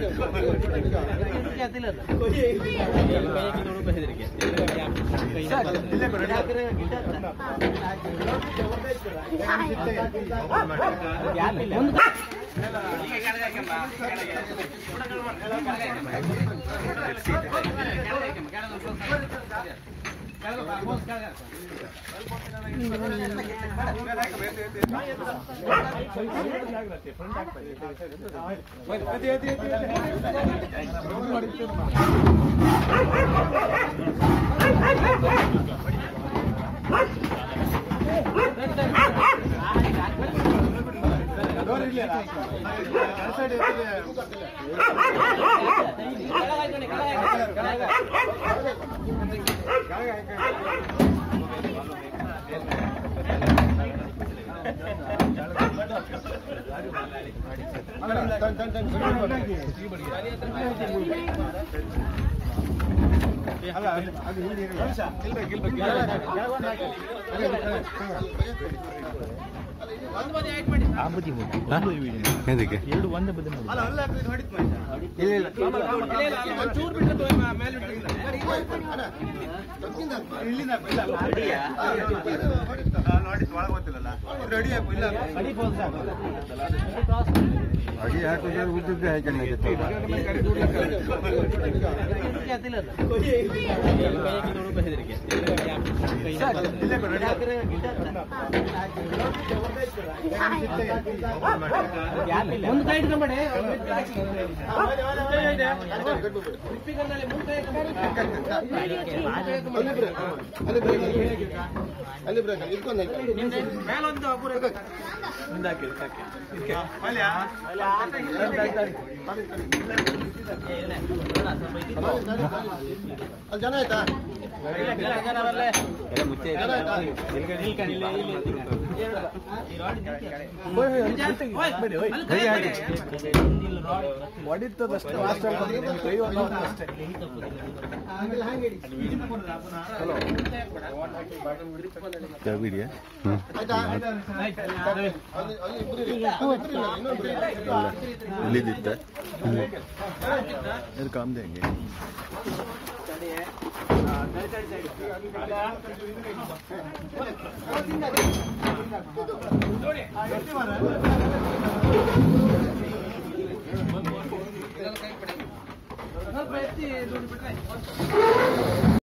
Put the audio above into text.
ಇದಕ್ಕೆ ಅಡಿ ಹಾಕಿದ್ರೆ ಉದ್ದುದ್ದೆ ಹಾಕೊಂಡಾಗಿತ್ತು ಒಂದು ಕೈ ಇಟ್ಕೊಂಬೇಡಿ ಜನ ಆಯ್ತಾ ಹೊಡಿತದಷ್ಟೇ ಲಾಸ್ಟ್ ಕೈ ಅಷ್ಟೇ ಬಿಡಿಯಾ ಹ್ಞೂ ಆಯ್ತಾ ಅಲ್ಲಿ ಅಲ್ಲಿ ಇಬ್ರು ಇರಿ. ಅಲ್ಲಿ ಇಬ್ರು ಇಲ್ಲ, ಇನ್ನೊಬ್ರು ಇಲ್ಲ. ಇಲ್ಲಿದ್ದಿತ್ತ ಇದು ಕಾಮ್ದೆ ಹಂಗೆ ಸ್ವಲ್ಪ ಎತ್ತಿ ದುಡ್ಡು ಬಿಟ್ರೆ